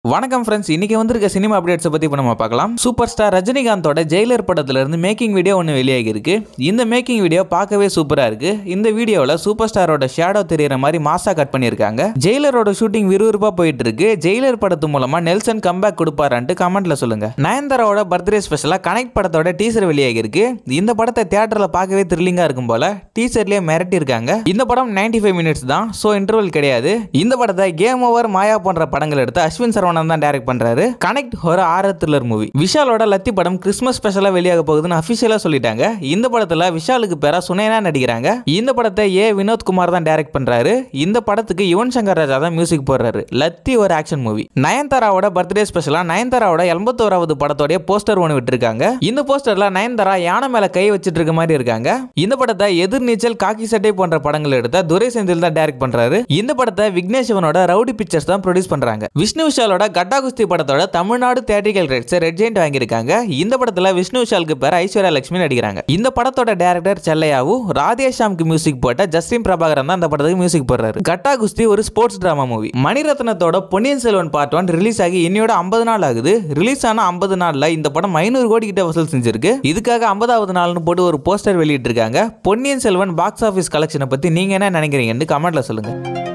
வணக்கம் ஃப்ரெண்ட்ஸ் இன்னைக்கு வந்திருக்க சினிமா அப்டேட்ஸை பற்றி இப்போ நம்ம பார்க்கலாம் சூப்பர் ஸ்டார் ரஜினிகாந்தோட ஜெயிலர் படத்துல இருந்து மேக்கிங் வீடியோ ஒன்று வெளியாகி இருக்கு இந்த மேக்கிங் வீடியோ பார்க்கவே சூப்பராக இருக்கு இந்த வீடியோவில் சூப்பர் ஸ்டாரோட ஷேடோ தெரியுற மாதிரி மாசா கட் பண்ணியிருக்காங்க ஜெயிலரோட ஷூட்டிங் விறுவிறுப்பாக போயிட்டு இருக்கு ஜெயிலர் படத்து மூலமா நெல்சன் கம்பேக் கொடுப்பாரான்ட்டு கமெண்ட்ல சொல்லுங்க நயன்தாராவோட பர்த்டே ஸ்பெஷலாக கனெக்ட் படத்தோட டீசர் வெளியாகி இருக்கு இந்த படத்தை தியேட்டரில் பார்க்கவே த்ரில்லிங்காக இருக்கும் போல டீசர்லேயே மிரட்டி இருக்காங்க இந்த படம் 95 ஃபைவ் மினிட்ஸ் தான் ஸோ இன்டர்வல் கிடையாது இந்த படத்தை கேம் ஓவர் மாயா போன்ற படங்கள் எடுத்து அஸ்வின் சரவணன் தான் டைரக்ட் பண்றாரு கனெக்ட் ஒரு ஆரர் த்ரில்லர் மூவி விஷாலோட லத்தி படம் கிறிஸ்மஸ் ஸ்பெஷலா வெளியாக போகுதுன்னு அபிஷியலா சொல்லிட்டாங்க இந்த படத்துல விஷாலுக்கு பேரா சுனேனா நடிக்கிறாங்க இந்த படத்தை ஏ வினோத்குமார் தான் டைரக்ட் பண்றாரு இந்த படத்துக்கு யுவன் சங்கர் ராஜா தான் மியூசிக் போடுறாரு லத்தி ஒரு ஆக்ஷன் மூவி நயன்தாராவோட பர்த்டே ஸ்பெஷலா நயன்தாராவோட எண்பத்தோராவது படத்தோடைய போஸ்டர் ஒன்று விட்டுருக்காங்க இந்த போஸ்டர்ல நயன்தாரா யானை மேல கை வச்சிட்டு இருக்க மாதிரி இருக்காங்க இந்த படத்தை எதிர்நீச்சல் காக்கி சட்டை போன்ற படங்கள் எடுத்த துரை செந்தில் தான் டைரக்ட் பண்றாரு இந்த படத்தை விக்னேஷ் சிவனோட ரவுடி பிக்சர்ஸ் தான் ப்ரொடியூஸ் பண்றாங்க விஷ்ணு விஷாலோட கட்டா குஸ்தி படத்தோட Tamil Nadu theatrical rights Red Giant வாங்கியிருக்காங்க இந்த படத்துல விஷ்ணு விஷாலுக்கு பேர் ஐஸ்வர்யா லட்சுமி நடிக்கிறாங்க இந்த படத்தோட டேரக்டர் செல்லையாவு ராதேஷாம்க்கு மியூசிக் போட்ட ஜஸ்டின் பிரபாகரன் தான் இந்த படத்துக்கு மியூசிக் போடுறாரு கட்டா குஸ்தி ஒரு ஸ்போர்ட்ஸ் டிராமா மூவி மணிரத்னத்தோட Ponniyin Selvan part one release ஆகி இன்னையோட ஐம்பது நாள் ஆகுது ரிலீஸ் ஆன ஐம்பது நாள்ல இந்த படம் ஐநூறு கோடி கிட்ட வசூல் செஞ்சிருக்கு இதுக்காக ஐம்பதாவது நாள்னு போட்டு ஒரு போஸ்டர் வெளியிட்டிருக்காங்க பொன்னியின் செல்வன் பாக்ஸ் ஆஃபீஸ் கலெக்ஷனை பத்தி நீங்க என்ன நினைக்கிறீங்கன்னு கமெண்ட்ல சொல்லுங்க